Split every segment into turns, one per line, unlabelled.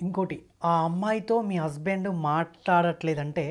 ఇంకోటి ఆ అమ్మాయితో మీ హస్బెండ్ మాట్లాడట్లేదంటే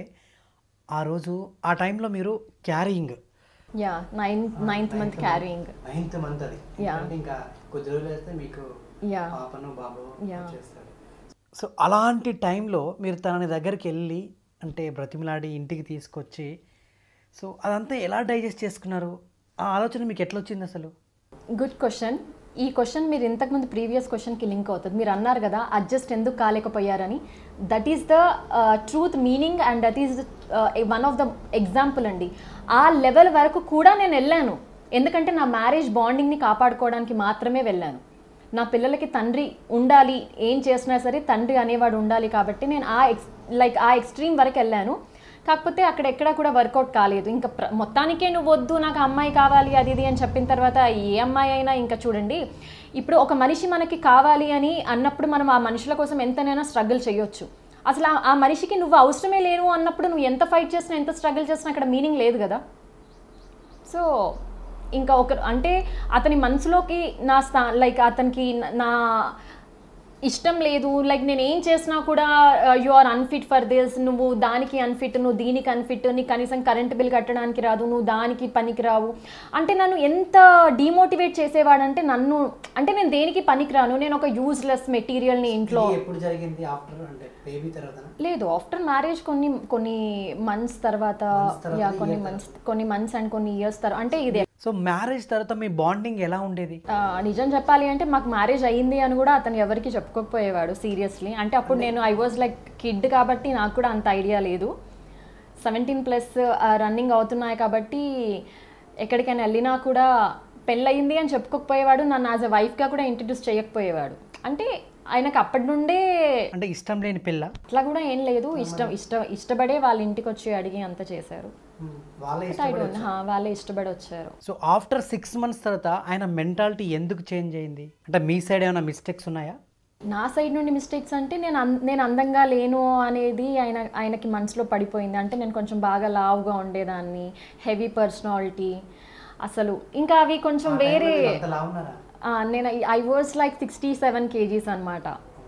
ఆ రోజు ఆ టైంలో మీరు carrying
yeah nine ninth month carrying
ninth month అది
Yeah.
అంటే ఇంకా కొద్ది రోజులు వేస్తే మీకు
యా
పాపను బాబు
Yeah.
చేస్తాడు సో అలాంటి టైంలో మీరు తనని దగ్గరికి వెళ్ళి అంటే బ్రతిమలాడి ఇంటికి తీసుకొచ్చి సో అదంతా ఎలా డైజెస్ట్ చేసుకున్నారు ఆ ఆలోచన మీకు ఎట్లా వచ్చింది అసలు
గుడ్ క్వశ్చన్ ఈ క్వశ్చన్ మీరు ఇంతకుముందు ప్రీవియస్ క్వశ్చన్కి లింక్ అవుతుంది మీరు అన్నారు కదా అడ్జస్ట్ ఎందుకు కాలేకపోయారని that is the truth meaning and that is one of the example అండి ఆ లెవెల్ వరకు కూడా నేను వెళ్ళాను ఎందుకంటే నా మ్యారేజ్ బాండింగ్ని కాపాడుకోవడానికి మాత్రమే వెళ్ళాను నా పిల్లలకి తండ్రి ఉండాలి ఏం చేసినా సరే తండ్రి అనేవాడు ఉండాలి కాబట్టి నేను ఆ ఎక్స్ లైక్ ఆ ఎక్స్ట్రీమ్ వరకు వెళ్ళాను కాకపోతే అక్కడ ఎక్కడ కూడా వర్కౌట్ కాలేదు ఇంకా ప్ర- మొత్తానికే నువ్వు వద్దు నాకు అమ్మాయి కావాలి అది ఇది అని చెప్పిన తర్వాత ఏ అమ్మాయి అయినా ఇంకా చూడండి ఇప్పుడు ఒక మనిషి మనకి కావాలి అని అన్నప్పుడు మనం ఆ మనుషుల కోసం ఎంతనైనా స్ట్రగుల్ చేయొచ్చు అసలు ఆ- ఆ మనిషికి నువ్వు అవసరమే లేను అన్నప్పుడు నువ్వు ఎంత ఫైట్ చేసినా ఎంత స్ట్రగుల్ చేసినా అక్కడ మీనింగ్ లేదు కదా సో ఇంకా ఒక అంటే అతని మనసులోకి నా స్థా లైక్ అతనికి న- నా ఇష్టం లేదు లైక్ నేను ఏం చేసినా కూడా you are unfit for this నువ్వు దానికి అన్ఫిట్ నువ్వు దీనికి అన్ఫిట్ నీకు కనీసం కరెంట్ బిల్ కట్టడానికి రాదు నువ్వు దానికి పనికి రావు అంటే నన్ను ఎంత డిమోటివేట్ చేసేవాడంటే నన్ను అంటే నేను దేనికి పనికిరాను నేను ఒక యూజ్లెస్ మెటీరియల్ని ఇంట్లో
ఇది ఎప్పుడు జరిగింది ఆఫ్టర్ అంటే బేబీ తర్వాత
లేదు ఆఫ్టర్ మ్యారేజ్ కొన్ని కొన్ని మంత్స్ తర్వాత
Months తర్వాత,
యా కొన్ని
year
మంత్స్ కొన్ని మంత్స్ అండ్ కొన్ని ఇయర్స్ తర్వాత అంటే ఇది
సో మ్యారేజ్ తర్వాత మీ బాండింగ్ ఎలా ఉండేది
ఆ, నిజం చెప్పాలి అంటే మాకు మ్యారేజ్ అయ్యింది అని కూడా అతను ఎవరికి చెప్పుకోకపోయేవాడు సీరియస్లీ అంటే అప్పుడు నేను ఐ వాజ్ లైక్ కిడ్ కాబట్టి నాకు కూడా అంత ఐడియా లేదు సెవెంటీన్ ప్లస్ రన్నింగ్ అవుతున్నాయి కాబట్టి ఎక్కడికైనా వెళ్ళినా కూడా పెళ్ళయింది అని చెప్పుకోకపోయేవాడు నన్ను యాజ్ ఎ వైఫ్గా కూడా ఇంట్రడ్యూస్ చేయకపోయేవాడు అంటే ఆయనకు అప్పటి నుండే
అంటే ఇష్టం లేని పిల్ల
అట్లా కూడా ఏం లేదు ఇష్టం ఇష్టం ఇష్టపడే వాళ్ళ ఇంటికి వచ్చి అడిగి అంత చేశారు
వాళ్ళే
But I don't- హా, వాళ్ళే ఇష్టపడి వచ్చారు
సో ఆఫ్టర్ సిక్స్ మంత్స్ తర్వాత ఆయన మెంటాలిటీ ఎందుకు చేంజ్ అయింది అంటే మీ సైడ్ ఏమైనా మిస్టేక్స్ ఉన్నాయా
నా సైడ్ నుండి మిస్టేక్స్ అంటే నేను అన్- నేను అందంగా లేను అనేది ఆయన ఆయనకి మనసులో పడిపోయింది అంటే నేను కొంచెం బాగా లావుగా ఉండేదాన్ని హెవీ పర్సనాలిటీ అసలు ఇంకా అవి కొంచెం వేరే ఆ, నేను I was like sixty seven kgs అనమాట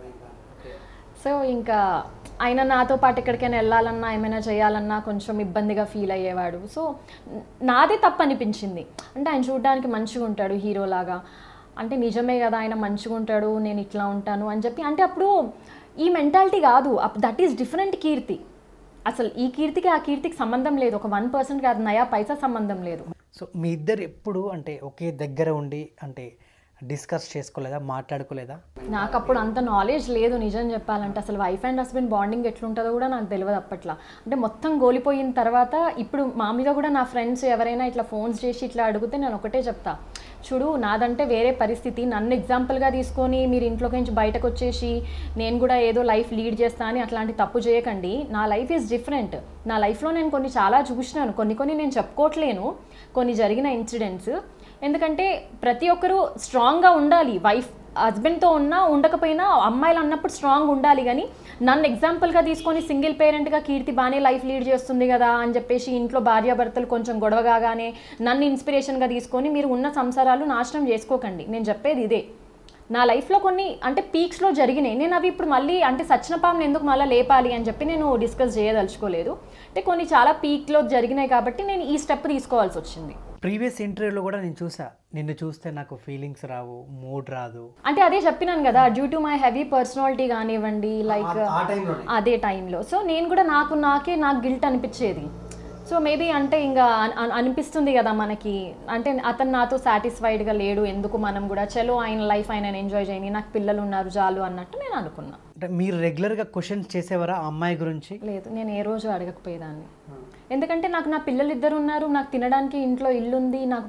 సో ఇంకా ఆయన నాతో పాటు ఎక్కడికైనా వెళ్ళాలన్నా ఏమైనా చేయాలన్నా కొంచెం ఇబ్బందిగా ఫీల్ అయ్యేవాడు సో న- నాదే తప్పు అనిపించింది అంటే ఆయన చూడడానికి మంచిగా ఉంటాడు హీరోలాగా అంటే నిజమే కదా ఆయన మంచిగా ఉంటాడు నేను ఇట్లా ఉంటాను అని చెప్పి అంటే అప్పుడు ఈ మెంటాలిటీ కాదు దట్ ఈస్ డిఫరెంట్ కీర్తి అసలు ఈ కీర్తికి ఆ కీర్తికి సంబంధం లేదు ఒక వన్ పర్సెంట్ కాదు నయా పైసా సంబంధం లేదు
సో మీ ఇద్దరు ఎప్పుడు అంటే ఒకే దగ్గర ఉండి అంటే డిస్కస్ చేసుకోలేదా మాట్లాడుకోలేదా
నాకు అప్పుడు అంత నాలెడ్జ్ లేదు నిజం చెప్పాలంటే అసలు వైఫ్ అండ్ హస్బెండ్ బాండింగ్ ఎట్లుంటుందో కూడా నాకు తెలియదు అప్పట్లో అంటే మొత్తం గోలిపోయిన తర్వాత ఇప్పుడు మామూలుగా కూడా నా ఫ్రెండ్స్ ఎవరైనా ఇట్లా ఫోన్స్ చేసి ఇట్లా అడిగితే నేను ఒకటే చెప్తా చూడు నాదంటే వేరే పరిస్థితి నన్ను ఎగ్జాంపుల్గా తీసుకొని మీరు ఇంట్లోకి నుంచి బయటకు వచ్చేసి నేను కూడా ఏదో లైఫ్ లీడ్ చేస్తా అని అట్లాంటి తప్పు చేయకండి నా లైఫ్ ఈజ్ డిఫరెంట్ నా లైఫ్లో నేను కొన్ని చాలా చూసినాను కొన్ని కొన్ని నేను చెప్పుకోవట్లేను కొన్ని జరిగిన ఇన్సిడెంట్స్ ఎందుకంటే ప్రతి ఒక్కరూ స్ట్రాంగ్గా ఉండాలి వైఫ్ హస్బెండ్తో ఉన్నా ఉండకపోయినా అమ్మాయిలు అన్నప్పుడు స్ట్రాంగ్ ఉండాలి కానీ నన్ను ఎగ్జాంపుల్గా తీసుకొని సింగిల్ పేరెంట్గా కీర్తి బాగానే లైఫ్ లీడ్ చేస్తుంది కదా అని చెప్పేసి ఇంట్లో భార్యాభర్తలు కొంచెం గొడవ కాగానే నన్ను ఇన్స్పిరేషన్గా తీసుకొని మీరు ఉన్న సంసారాలు నాశనం చేసుకోకండి నేను చెప్పేది ఇదే నా లైఫ్లో కొన్ని అంటే పీక్స్లో జరిగినాయి నేను అవి ఇప్పుడు మళ్ళీ అంటే సచిన పామును ఎందుకు మళ్ళీ లేపాలి అని చెప్పి నేను డిస్కస్ చేయదలుచుకోలేదు అంటే కొన్ని చాలా పీక్లో జరిగినాయి కాబట్టి నేను ఈ స్టెప్ తీసుకోవాల్సి వచ్చింది
ప్రీవియస్ ఇంటర్వ్యూలో కూడా నేను చూసా నిన్ను చూస్తే నాకు ఫీలింగ్స్ రావు మూడ్ రాదు
అంటే అదే చెప్పినాను కదా due to my heavy personality కానివ్వండి లైక్
ఆ టైంలోనే
అదే టైంలో సో నేను కూడా నాకు నాకే నాకు గిల్ట్ అనిపించేది సో మేబీ అంటే ఇంకా అన్- అన్- అనిపిస్తుంది కదా మనకి అంటే అతను నాతో సాటిస్ఫైడ్గా లేడు ఎందుకు మనం కూడా చలో ఆయన లైఫ్ ఆయన ఎంజాయ్ చేయని నాకు పిల్లలు ఉన్నారు చాలు అన్నట్టు నేను అనుకున్నా
అంటే మీరు రెగ్యులర్గా క్వశ్చన్స్ చేసేవారా ఆ అమ్మాయి గురించి
లేదు నేను ఏ రోజు అడగకపోయేదాన్ని ఎందుకంటే నాకు నా పిల్లలు ఇద్దరు ఉన్నారు నాకు తినడానికి ఇంట్లో ఇల్లు ఉంది నాకు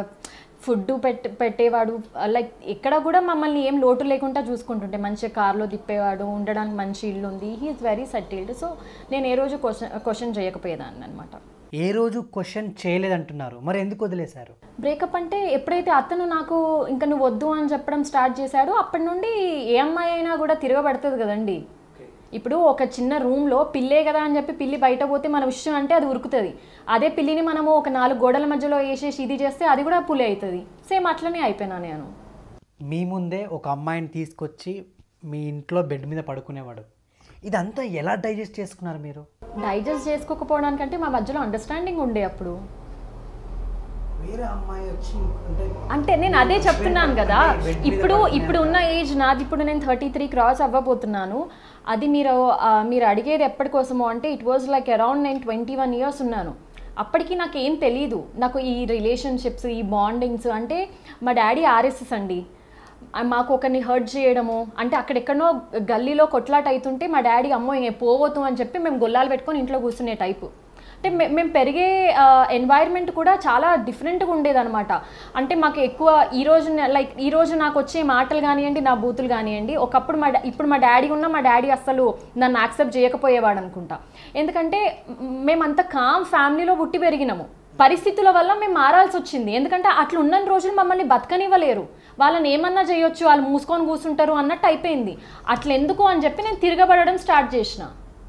ఫుడ్ పెట్ పెట్టేవాడు లైక్ ఎక్కడ కూడా మమ్మల్ని ఏం లోటు లేకుండా చూసుకుంటుంటే మంచిగా కార్లో తిప్పేవాడు ఉండడానికి మంచి ఇల్లు ఉంది హీఈస్ వెరీ సెటిల్డ్ సో నేను ఏ రోజు క్వశ్చన్ క్వశ్చన్ చేయకపోయేదాన్ని అనమాట
ఏ రోజు క్వశ్చన్ చేయలేదంటున్నారు మరి ఎందుకు వదిలేశారు
బ్రేకప్ అంటే ఎప్పుడైతే అతను నాకు ఇంకా నువ్వు వద్దు అని చెప్పడం స్టార్ట్ చేశాడో అప్పటి నుండి ఏ అమ్మాయి అయినా కూడా తిరగబడుతుంది కదండి ఇప్పుడు ఒక చిన్న రూమ్లో పిల్లే కదా అని చెప్పి పిల్లి బయట పోతే మన విషయం అంటే అది ఉరుకుతుంది అదే పిల్లిని మనము ఒక నాలుగు గోడల మధ్యలో వేసేసి ఇది చేస్తే అది కూడా పులి అవుతుంది సేమ్ అట్లనే అయిపోయినా నేను
మీ ముందే ఒక అమ్మాయిని తీసుకొచ్చి మీ ఇంట్లో బెడ్ మీద పడుకునేవాడు ఇదంతా ఎలా డైజెస్ట్ చేసుకున్నారు మీరు
డైజెస్ట్ చేసుకోకపోవడానికంటే మా మధ్యలో అండర్స్టాండింగ్ ఉండే అప్పుడు
వేరే అమ్మాయి వచ్చి అంటే
అంటే నేను అదే చెప్తున్నాను కదా ఇప్పుడు ఇప్పుడు ఉన్న ఏజ్ నాది ఇప్పుడు నేను థర్టీ త్రీ క్రాస్ అవ్వబోతున్నాను అది మీరు ఆ, మీరు అడిగేది ఎప్పటికోసమో అంటే ఇట్ వాజ్ లైక్ అరౌండ్ నేను ట్వంటీ వన్ ఇయర్స్ ఉన్నాను అప్పటికి నాకు ఏం తెలీదు నాకు ఈ రిలేషన్షిప్స్ ఈ బాండింగ్స్ అంటే మా డాడీ ఆర్ఎస్ఎస్ అండి ఆ, మాకు ఒకరిని హర్ట్ చేయడము అంటే అక్కడెక్కడో గల్లీలో కొట్లాట అవుతుంటే మా డాడీ అమ్మో ఇంక పోవద్దు అని చెప్పి మేము గొల్లాలు పెట్టుకొని ఇంట్లో కూర్చునే టైపు అంటే మే- మేము పెరిగే ఎన్వైర్న్మెంట్ కూడా చాలా డిఫరెంట్గా ఉండేదన్నమాట అంటే మాకు ఎక్కువ ఈ రోజు లైక్ ఈ రోజు నాకు వచ్చే మాటలు కానివ్వండి నా బూతులు కానివ్వండి ఒకప్పుడు మా డా- ఇప్పుడు మా డాడీ ఉన్న మా డాడీ అస్సలు నన్ను యాక్సెప్ట్ చేయకపోయేవాడు అనుకుంటా ఎందుకంటే మ్, మేమంత కామ్ ఫ్యామిలీలో పుట్టి పెరిగినాము పరిస్థితుల వల్ల మేము మారాల్సి వచ్చింది ఎందుకంటే అట్లా ఉన్న రోజులు మమ్మల్ని బతకనివ్వలేరు వాళ్ళని ఏమన్నా చేయొచ్చు వాళ్ళు మూసుకొని కూర్చుంటారు అన్నట్టు అయిపోయింది అట్లా ఎందుకు అని చెప్పి నేను తిరగబడడం స్టార్ట్ చేసిన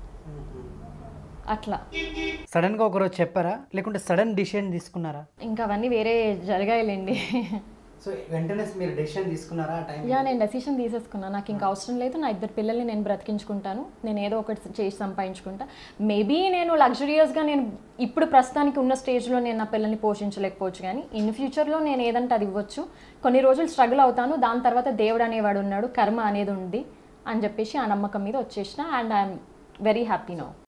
అట్లా
సడన్గా ఒకరోజు చెప్పారా లేకుంటే సడన్ డిసిషన్ తీసుకున్నారా
ఇంకా అవన్నీ వేరే జరగాయలేండి
సో వెంటనే మీరు డెసిషన్ తీసుకున్నారా ఆ టైం
యా నేను డెసిషన్ తీసేసుకున్నాను నాకు ఇంకా అవసరం లేదు నా ఇద్దరు పిల్లల్ని నేను బ్రతికించుకుంటాను నేను ఏదో ఒకటి చేసి సంపాదించుకుంటా మేబీ నేను లగ్జరియస్గా నేను ఇప్పుడు ప్రస్తుతానికి ఉన్న స్టేజ్లో నేను నా పిల్లల్ని పోషించలేకపోవచ్చు కానీ ఇన్ ఫ్యూచర్లో నేను ఏదంటే అది ఇవ్వచ్చు కొన్ని రోజులు స్ట్రగుల్ అవుతాను దాని తర్వాత దేవుడు అనేవాడు ఉన్నాడు కర్మ అనేది ఉంది అని చెప్పేసి ఆ నమ్మకం మీద వచ్చేసిన and I'm very happy now